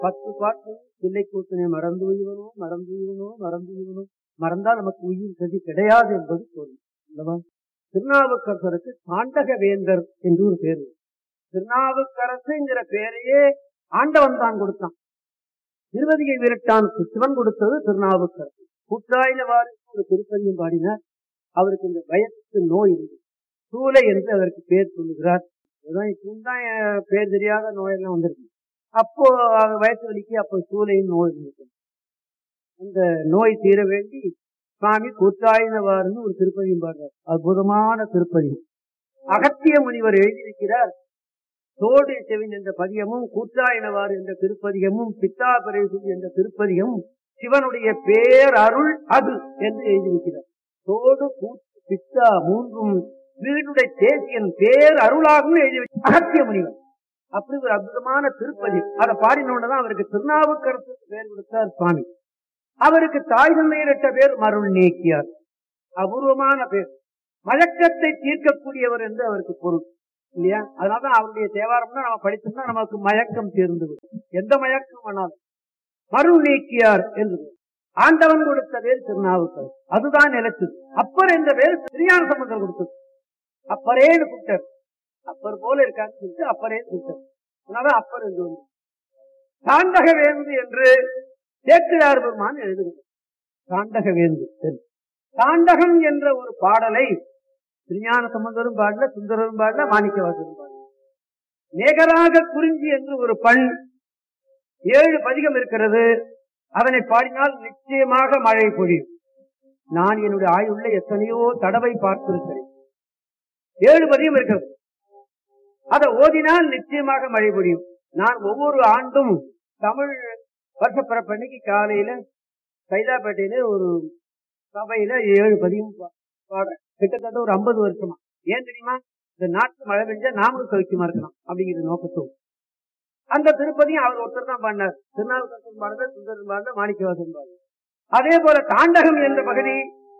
பத்து பாட்டு தில்லை கூத்தனை மறந்து உய்வனோ மறந்து உய்வனோ மறந்து உய்வனோ மறந்தால் நமக்கு உயிர் கதி கிடையாது என்பது பொருள் அல்லவா திருநாவுக்கரசருக்கு தாண்டக வேந்தர் என்று ஒரு பேர் உண்டு. திருநாவுக்கரசுங்கிற பேரையே ஆண்டவன் தான் கொடுத்தான் திருவதிகை வீரட்டானுக்கு சிவன் கொடுத்தது திருநாவுக்கரசு கூட்டாயினவாறு ஒரு திருப்பதியும் பாடினார் அவருக்கு இந்த வயசுக்கு நோய் இருந்தது சூளை என்று அதற்கு பேர் சொல்லுகிறார் அதான் இப்பதான் என் பேர் தெரியாத நோயெல்லாம் வந்திருக்கு அப்போ அது வயசு வலிக்கு அப்போ சூளையின் நோய் இருந்தது அந்த நோய் தீர வேண்டி சுவாமி கூத்தாயினவாறுன்னு ஒரு திருப்பதியும் பாடுறார் அற்புதமான திருப்பதி அகத்திய முனிவர் எழுதியிருக்கிறார் தோடு செவின் என்ற பதியமும் கூத்தாயினவாறு என்ற திருப்பதியமும் பித்தா பிரேசு என்ற திருப்பதியமும் சிவனுடைய பேரருள் அது என்று எழுதியிருக்கிறார் தோடு கூத்து பித்தா மூன்றும் வீடுடைய தேசியன் பேர் அருளாகும் எழுதி வச்சு- அகத்திய முனிவர் அப்படி ஒரு அற்புதமான திருப்பதி அதை பாடினோடதான் அவருக்கு திருநாவுக்கரசு பேர் கொடுத்தார் சுவாமி அவருக்கு தாய் தந்தையரிட்ட பேர் மருள் நீக்கியார் அபூர்வமான பேர் மழக்கத்தை தீர்க்கக்கூடியவர் என்று அவருக்கு பொருள் இல்லையா அதனாலதான் அவருடைய தேவாரம்னா நம்ம படித்தோம்னா நமக்கு மயக்கம் தீர்ந்து விடும் எந்த மயக்கம் வேணாலும் மருள் நீக்கியார் என்று ஆண்டவன் கொடுத்த பேர் திருநாவுக்கரசு அதுதான் நிலைச்சது அப்பர் என்ற பேர் ஸ்ரீயான சம்பந்தர் கொடுத்தது அப்பரேன்னு கூப்பிட்டார் அப்பர் போல இருக்கான்னு சொல்லிட்டு அப்பரே கூப்பிட்டார் அதனால அப்பர் என்று வந்து தாண்டக வேந்து என்று சேக்கிரார் பெருமான் எழுதுகிறார் தாண்டக வேந்து என்று. தாண்டகம் என்ற ஒரு பாடலை திருஞான சம்பந்தரும் பாடல சுந்தரரும் பாடல மாணிக்கவாசரும் பாடல நேகராக குறிஞ்சி என்று ஒரு பண் ஏழு பதிகம் இருக்கிறது அதனை பாடினால் நிச்சயமாக மழை பொழியும் நான் என்னுடைய ஆயுள்ள எத்தனையோ தடவை பார்த்திருக்கிறேன் ஏழு பதியம் இருக்கிறது அதை ஓதினால் நிச்சயமாக மழை பொழியும் நான் ஒவ்வொரு ஆண்டும் தமிழ் வருஷப்பிறப்பன்னைக்கு காலையில சைதாப்பேட்டையில ஒரு சபையில ஏழு பதியம் பா- பாடுறேன் கிட்டத்தட்ட ஒரு ஐம்பது வருஷமா ஏன் தெரியுமா இந்த நாட்டு மழை பெஞ்சா நாமளும் சௌக்கியமா இருக்கலாம் அப்படிங்கிற நோக்கத்தோடு அந்த திருப்பதியும் அவர் ஒருத்தர் தான் பாடினார் திருநாவுக்கரசன் பாடுற சுந்தரன் பாடுற மாணிக்கவாசன் பாடுற அதே போல தாண்டகம் என்ற பகுதி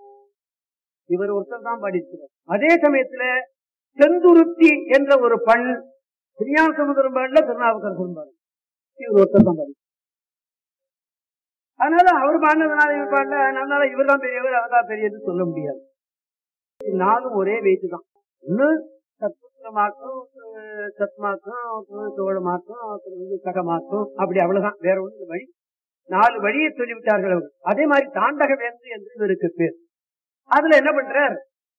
இவர் ஒருத்தர் தான் பாடியிருக்கிறார் அதே சமயத்துல செந்துருத்தி என்ற ஒரு பண் திருஞான சமுதிரம் பாடல திருநாவுக்கரசன் பாடல இவர் ஒருத்தர் தான் பாடி அதனால அவர் பாடினதுனால இவர் பாடல அதனால இவர் தான் பெரியவர் அவர் தான் பெரியது சொல்ல முடியாது நாலும் ஒரே வெயிட்டு தான் ஒண்ணு சத்புத்திரமாக்கும் சத்மாக்கும் சோழமாக்கும் அப்புறம் வந்து சகமாக்கும் அப்படி அவ்வளவுதான் வேற ஒண்ணு வழி நாலு வழியை சொல்லிவிட்டார்கள் அவர் அதே மாதிரி தாண்டக வேந்து என்று இவருக்கு பேர் அதுல என்ன பண்றார்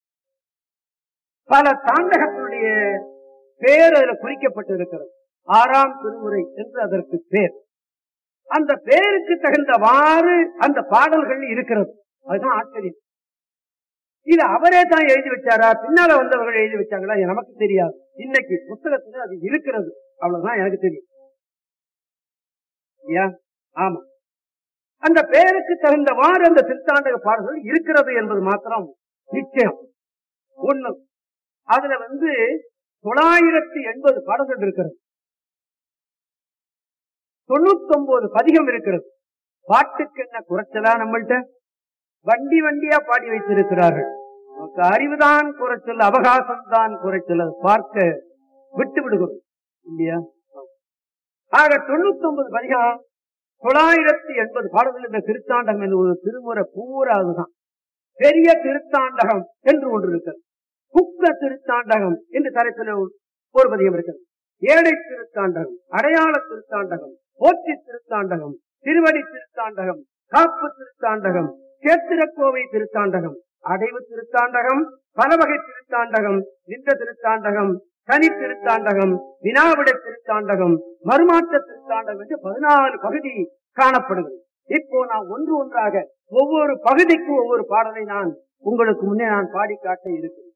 பல தாண்டகத்தினுடைய பேர் அதுல குறிக்கப்பட்டு இருக்கிறது ஆறாம் திருமுறை என்று அதற்கு பேர் அந்த பேருக்கு தகுந்தவாறு அந்த பாடல்கள் இருக்கிறது அதுதான் ஆச்சரியம் இது அவரே தான் எழுதி வச்சாரா பின்னால வந்தவர்கள் எழுதி வச்சாங்களா இது நமக்கு தெரியாது இன்னைக்கு புத்தகத்துல அது இருக்கிறது அவ்வளவுதான் எனக்கு தெரியும் இல்லையா? ஆமா அந்த பெயருக்கு தகுந்தவாறு அந்த திருத்தாண்டக பாடல்கள் இருக்கிறது என்பது மாத்திரம் நிச்சயம் ஒண்ணு அதுல வந்து தொள்ளாயிரத்தி எண்பது பாடல்கள் இருக்கிறது தொண்ணூத்தி ஒன்பது பதிகம் இருக்கிறது பாட்டுக்கு என்ன குறைச்சலா நம்மள்ட்ட வண்டி வண்டியா பாடி வைத்திருக்கிறார்கள் நமக்கு அறிவுதான் குறைச்சல் அவகாசம் தான் குறைச்சல் அதை பார்க்க விட்டு விடுகிறோம் இல்லையா ஆக தொண்ணூத்தி ஒன்பது பதிகம் தொள்ளாயிரத்தி எண்பது பாடல்கள் இந்த திருத்தாண்டகம் என்ற ஒரு திருமுறை பூரா அதுதான் பெரிய திருத்தாண்டகம் என்று ஒன்று இருக்கிறது குக்க திருத்தாண்டகம் என்று தலைப்பில் ஒரு பதியம் இருக்கிறது ஏழை திருத்தாண்டகம் அடையாள திருத்தாண்டகம் போற்றி திருத்தாண்டகம் திருவடி திருத்தாண்டகம் காப்பு திருத்தாண்டகம் சேத்திரக்கோவை திருத்தாண்டகம் அடைவு திருத்தாண்டகம் பலவகை திருத்தாண்டகம் நின்ற திருத்தாண்டகம் தனி திருத்தாண்டகம் வினாவிட திருத்தாண்டகம் மறுமாற்ற திருத்தாண்டகம் என்று பதினாலு பகுதி காணப்படுகிறது இப்போ நான் ஒன்று ஒன்றாக ஒவ்வொரு பகுதிக்கும் ஒவ்வொரு பாடலை நான் உங்களுக்கு முன்னே நான் பாடி காட்ட இருக்கிறேன்